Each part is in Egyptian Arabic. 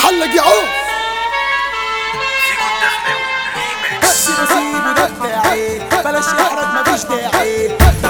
علق يا عوف سيبه سيبه ده بتاعي بلاش يحرج مفيش داعي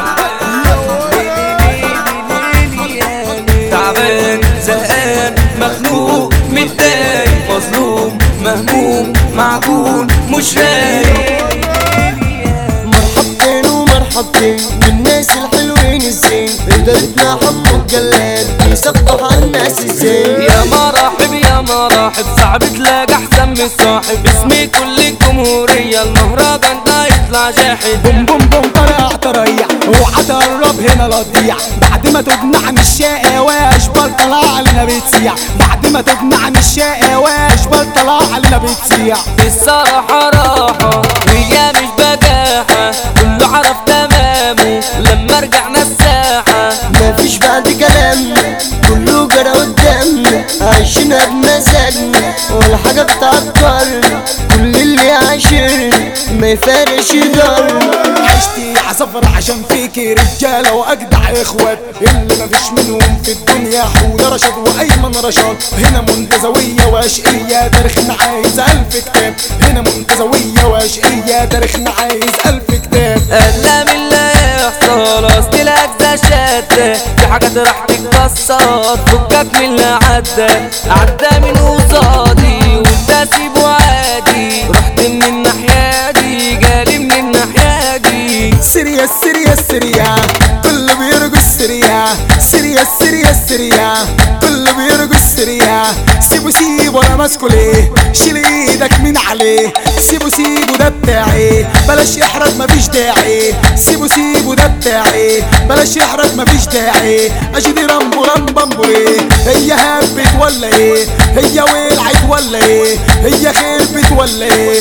تعبان زهقان مخنوق متضايق مظلوم مهموم معجون مش رايق مرحبتين ومرحبتين بالناس الحلوين الزين قدرتنا حمو الجلاد يسبح على الناس الزين يا مرحب يا مرحب صعب تلاقي احسن من صاحب اسمي كل الجمهورية المهرجان ده يطلع جاحد بوم بوم بوم طريع طريع اوعى تقرب هنا لا تضيع بعد ما تقنع من الشقاواش بل طلع علينا بتسيع بعد ما تقنع من الشقاواش بل طلع علينا بتسيع الصراحة راحة وهي مش بجاحة كله عرف تمامه لما رجعنا الساحة مفيش بعد كلامنا كله جرى قدامنا عايشينها بمزاجنا ولا حاجة بتعطلنا كل اللي عاشرنا ما يفارقش دارنا عشتي عصفر عشان فيكي رجالة وأجدع إخوات اللي مفيش منهم في الدنيا حودة رشد وأيمن رشاد هنا منتزوية وأشقية تاريخنا عايز ألف كتاب هنا منتزوية وأشقية تاريخنا عايز ألف كتاب قلة من اللي يحصل اصل الاجزاء شتى في حاجات راح تتكسر فكك من اللي عدى عدى من قصادي وانت سيبه عادي رحت من الناحية دي جالي من الناحية دي سريا سريا سريا كل بيرقص سريا سريا سريا سريا كل بيرقص سريا سيبو سيبو انا ماسكه ليه شيل ايدك من عليه سيبو سيبو ده بتاعي بلاش يحرج مفيش داعي سيبو سيبو ده بتاعي بلاش يحرج مفيش داعي اجدي رامبو رامبامبو ليه هي هبت ولا ايه هي ولعت ولا ايه هي خربت ولا ايه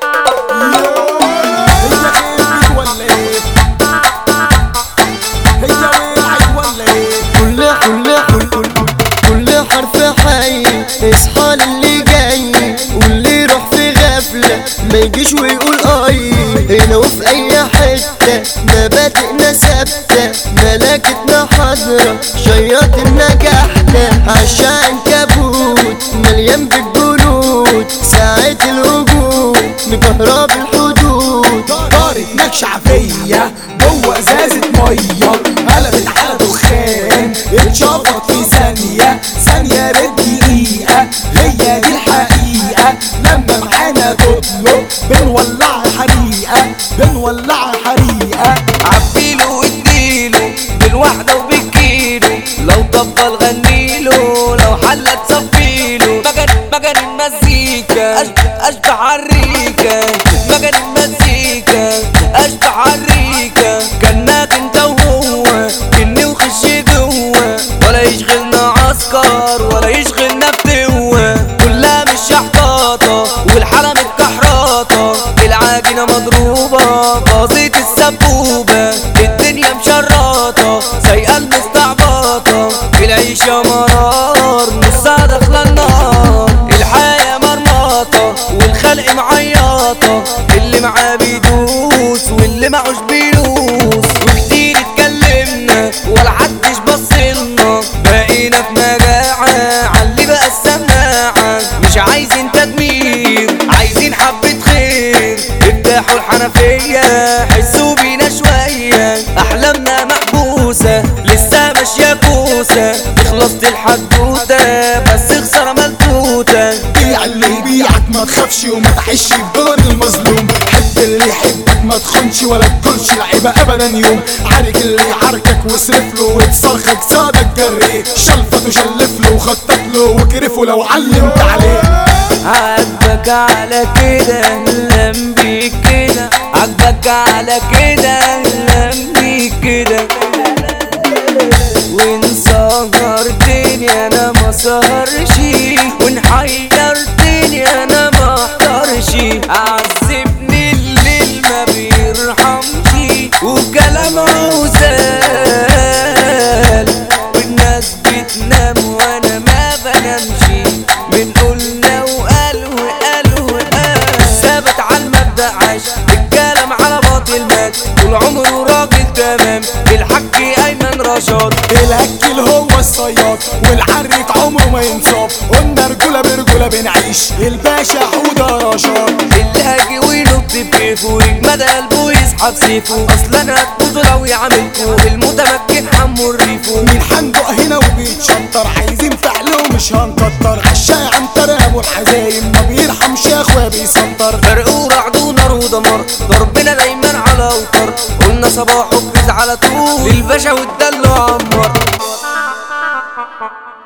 هي خربت ولا ايه هي ولعت ولا ايه كل كل كل كل كل حرف حي اصحى للي جاي واللي يروح في غفلة ما يجيش ويقول اي هنا وفي اي حتة مبادئنا ثابتة ملكتنا حاضرة شياطنا جحدة عشان كبوت مليان بالجنود ساعة الوجود مكهرب الحدود دارت نكشة عفية جوه ازازة مية قلبت على دخان اتشفط في ثانية ثانية بالدقيقة هي دي الحقيقة لما معانا تطلب بنولع حريقة بنولع حريقة عبيله واديله بالواحدة وبالكيلو لو طبل غنيله لو حلت صفيله مجن مجن المزيكا أش- اشبه عالريكة مجن المزيكا اشبه عالريكة كانك انت وهو كني وخش جوه ولا يشغلنا عسكر ولا يشغلنا فتوة كلها مش شحطاطة والحالة متكحرطة العجينة مضروبة باظت السبوبة الدنيا مشرطة سايقة المستعبطة العيشة مرار نصها داخلة النار الحياة مرمطة والخلق معيطة اللي معاه بيدوس واللي معوش بيلوس وكتير اتكلمنا ولا حدش بصلنا بقينا في مجاعة علي بقى السماعة مش عايزين تدمير عايزين حبة خير افتحوا الحنفية حسوا بينا شوية أحلامنا محبوسة لسه ماشية كوسة خلصت الحدوتة بس خسارة ملتوتة بيع اللي يبيعك ما تخافش وما تعيش بدون المظلوم حب اللي يحبك ما تخونش ولا تكونش لعيبة ابدا يوم عارك اللي يعاركك واصرف له وتصرخك صادك جري شلفت وشلف له وخطط له وكرفه لو علمت عليه عجبك على كده اهلا بيك كده عجبك على كده اهلا بيك كده وان سهرتني انا ما سهرش وان حيرتني انا ما احضرش عذبني الليل ما بيرحمش وكلامه زال والناس بتنام وانا ما بنامش من قلنا وقال وقال وقال ثابت على المبدأ عاش الكلام على باطل مات طول عمره راجل تمام الحاج ايمن رشاد الهكل هو الصياد والعريك عمره ما ينفع بيتصاب قلنا رجولة برجولة بنعيش الباشا حودة رشاد اللي هاجي وينط بكيفه يجمد قلبه يسحب سيفه اصل انا هتموتوا لو يعملكوا المتمكن حمو الريفو مين حندق هنا وبيتشنطر عايزين فعل ومش هنكتر عشاي عنتر ابو الحزايم ما بيرحمش يا اخويا بيسنطر فرق ورعد ونار ودمار ضربنا دايما على اوتار قلنا صباح وبيز على طول الباشا والدلو عمار